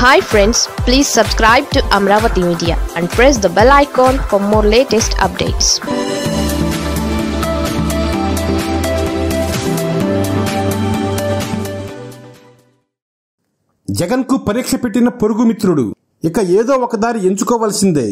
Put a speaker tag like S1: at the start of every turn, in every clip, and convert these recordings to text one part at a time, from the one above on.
S1: hi friends please subscribe to Amaravati media and press the bell icon for more latest updates
S2: జగన్కు పరీక్ష పెట్టిన పొరుగు మిత్రుడు ఇక ఏదో ఒక దారి ఎంచుకోవాల్సిందే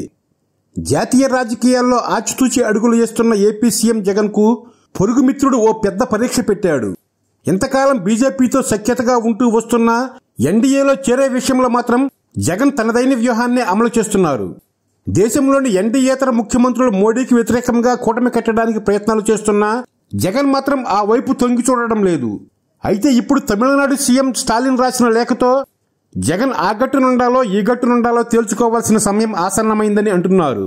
S2: జాతీయ రాజకీయాల్లో ఆచితూచి అడుగులు వేస్తున్న ఏపీ సీఎం జగన్కు పొరుగు మిత్రుడు ఓ పెద్ద పరీక్ష పెట్టాడు ఇంతకాలం బీజేపీతో సఖ్యతగా ఉంటూ వస్తున్న ఎన్డీఏలో చేరే విషయంలో మాత్రం జగన్ తనదైన వ్యూహాన్ని అమలు చేస్తున్నారు దేశంలోని ఎన్డీఏతర ముఖ్యమంత్రులు మోడీకి వ్యతిరేకంగా కూటమి కట్టడానికి ప్రయత్నాలు చేస్తున్నా జగన్ మాత్రం ఆ వైపు తొంగి చూడడం లేదు అయితే ఇప్పుడు తమిళనాడు సీఎం స్టాలిన్ రాసిన లేఖతో జగన్ ఆ గట్టునుండాలో ఈ గట్టునుండాలో తేల్చుకోవాల్సిన సమయం ఆసన్నమైందని అంటున్నారు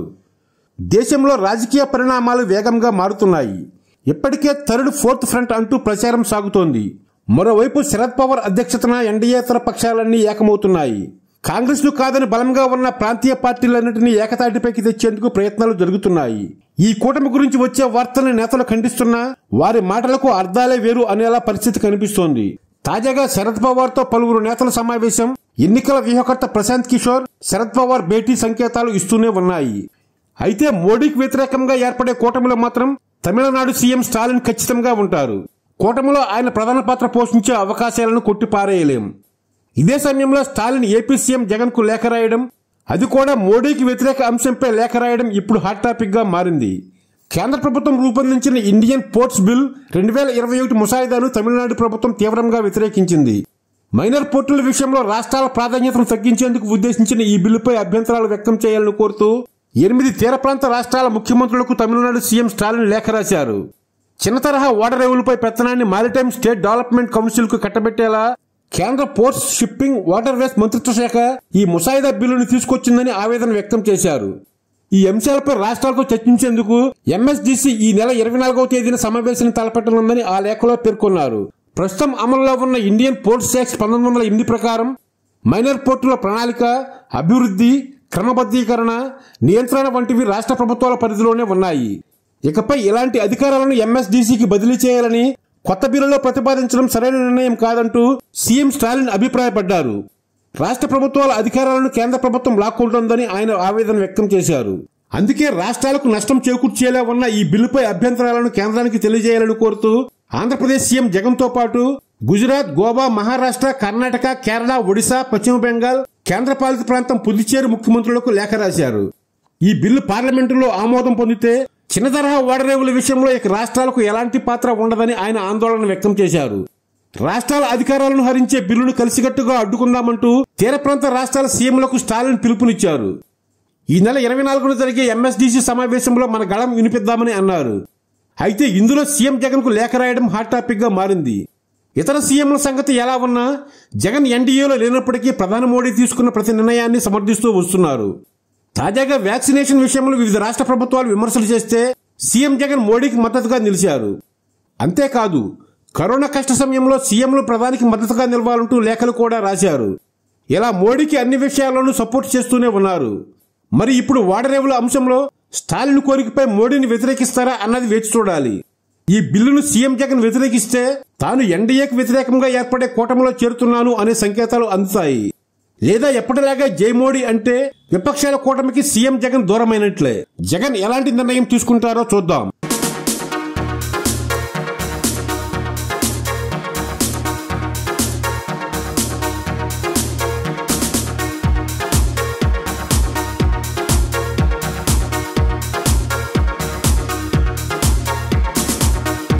S2: దేశంలో రాజకీయ పరిణామాలు వేగంగా మారుతున్నాయి ఇప్పటికే థర్డ్ ఫోర్త్ ఫ్రంట్ అంటూ ప్రచారం సాగుతోంది మరోవైపు శరద్ పవార్ అధ్యక్షతన ఎన్డీఏతర పక్షాలన్నీ ఏకమవుతున్నాయి కాంగ్రెస్ ను కాదని బలంగా ఉన్న ప్రాంతీయ పార్టీలన్నింటినీ ఏకతాటిపైకి తెచ్చేందుకు ప్రయత్నాలు జరుగుతున్నాయి ఈ కూటమి గురించి వచ్చే వార్తల్ని నేతలు ఖండిస్తున్నా వారి మాటలకు అర్థాలే వేరు అనేలా పరిస్థితి కనిపిస్తోంది తాజాగా శరద్ పవార్ తో పలువురు నేతల సమావేశం ఎన్నికల వ్యూహకర్త ప్రశాంత్ కిషోర్ శరద్ పవార్ భేటీ సంకేతాలు ఇస్తూనే ఉన్నాయి అయితే మోడీకి వ్యతిరేకంగా ఏర్పడే కూటమిలో మాత్రం తమిళనాడు సీఎం స్టాలిన్ ఖచ్చితంగా ఉంటారు కూటమిలో ఆయన ప్రధాన పాత్ర పోషించే అవకాశాలను కొట్టిపారేయలేం ఇదే సమయంలో స్టాలిన్ ఏపీ సీఎం జగన్ కు లేఖ రాయడం అది కూడా మోడీకి వ్యతిరేక అంశంపై లేఖ రాయడం ఇప్పుడు హాట్ టాపిక్ గా మారింది కేంద్ర ప్రభుత్వం రూపొందించిన ఇండియన్ పోర్ట్స్ బిల్ రెండు వేల ఇరవై ఒకటి ముసాయిదాను తమిళనాడు ప్రభుత్వం తీవ్రంగా వ్యతిరేకించింది మైనర్ పోర్టుల విషయంలో రాష్ట్రాల ప్రాధాన్యతను తగ్గించేందుకు ఉద్దేశించిన ఈ బిల్లుపై అభ్యంతరాలు వ్యక్తం చేయాలని కోరుతూ ఎనిమిది తీర ప్రాంత రాష్ట్రాల ముఖ్యమంత్రులకు తమిళనాడు సీఎం స్టాలిన్ లేఖ రాశారు చిన్న తరహా ఓడరేవులపై పెత్తనాన్ని మారిటైమ్ స్టేట్ డెవలప్మెంట్ కౌన్సిల్ కు కట్టబెట్టేలా కేంద్ర పోర్ట్స్ షిప్పింగ్ వాటర్ వేస్ మంత్రిత్వ శాఖ ఈ ముసాయిదా బిల్లును తీసుకొచ్చిందని ఆవేదన వ్యక్తం చేశారు ఈ అంశాలపై రాష్ట్రాలతో చర్చించేందుకు ఎంఎస్డిసి ఈ నెల ఇరవై నాలుగవ తేదీన సమావేశాన్ని తలపెట్టనుందని ఆ లేఖలో పేర్కొన్నారు ప్రస్తుతం అమల్లో ఉన్న ఇండియన్ పోర్ట్స్ యాక్ట్ పంతొమ్మిది వందల ఎనిమిది ప్రకారం మైనర్ పోర్టుల ప్రణాళిక అభివృద్ధి క్రమబద్ధీకరణ నియంత్రణ వంటివి రాష్ట్ర ప్రభుత్వాల పరిధిలోనే ఉన్నాయి ఇకపై ఇలాంటి అధికారాలను ఎంఎస్డీసీకి బదిలీ చేయాలని కొత్త బిల్లులో ప్రతిపాదించడం సరైన నిర్ణయం కాదంటూ సీఎం స్టాలిన్ అభిప్రాయపడ్డారు రాష్ట్ర ప్రభుత్వాల అధికారాలను కేంద్ర ప్రభుత్వం లాక్కుంటోందని ఆయన ఆవేదన వ్యక్తం చేశారు అందుకే రాష్ట్రాలకు నష్టం చేకూర్చేలా ఉన్న ఈ బిల్లుపై అభ్యంతరాలను కేంద్రానికి తెలియజేయాలని కోరుతూ ఆంధ్రప్రదేశ్ సీఎం జగన్ తో పాటు గుజరాత్ గోవా మహారాష్ట్ర కర్ణాటక కేరళ ఒడిశా పశ్చిమ బెంగాల్ కేంద్రపాలిత ప్రాంతం పుదుచ్చేరి ముఖ్యమంత్రులకు లేఖ రాశారు ఈ బిల్లు పార్లమెంటులో ఆమోదం పొందితే చిన్న తరహా ఓడరేవుల విషయంలో ఇక రాష్ట్రాలకు ఎలాంటి పాత్ర ఉండదని ఆయన ఆందోళన వ్యక్తం చేశారు రాష్ట్రాల అధికారాలను హరించే బిల్లును కలిసికట్టుగా అడ్డుకుందామంటూ తీర ప్రాంత రాష్ట్రాల సీఎంలకు స్టాలిన్ పిలుపునిచ్చారు ఈ నెల ఇరవై నాలుగున జరిగే ఎంఎస్డీసీ సమావేశంలో మన గళం వినిపిద్దామని అన్నారు అయితే ఇందులో సీఎం జగన్ కు లేఖ రాయడం హాట్ టాపిక్ గా మారింది ఇతర సీఎంల సంగతి ఎలా ఉన్నా జగన్ ఎన్డీఏలో లేనప్పటికీ ప్రధాని మోడీ తీసుకున్న ప్రతి నిర్ణయాన్ని సమర్థిస్తూ వస్తున్నారు తాజాగా వ్యాక్సినేషన్ విషయంలో వివిధ రాష్ట్ర ప్రభుత్వాలు విమర్శలు చేస్తే సీఎం జగన్ మోడీకి మద్దతుగా నిలిచారు అంతేకాదు కరోనా కష్ట సమయంలో సీఎంలు ప్రధానికి మద్దతుగా నిలవాలంటూ లేఖలు కూడా రాశారు ఇలా మోడీకి అన్ని విషయాల్లోనూ సపోర్ట్ చేస్తూనే ఉన్నారు మరి ఇప్పుడు వాడరేవుల అంశంలో స్టాలిన్ కోరికపై మోడీని వ్యతిరేకిస్తారా అన్నది వేచి చూడాలి ఈ బిల్లును సీఎం జగన్ వ్యతిరేకిస్తే తాను ఎన్డీఏకి వ్యతిరేకంగా ఏర్పడే కూటమిలో చేరుతున్నాను అనే సంకేతాలు అందుతాయి లేదా ఎప్పటిలాగా జై మోడీ అంటే విపక్షాల కూటమికి సీఎం జగన్ దూరమైనట్లే జగన్ ఎలాంటి నిర్ణయం తీసుకుంటారో చూద్దాం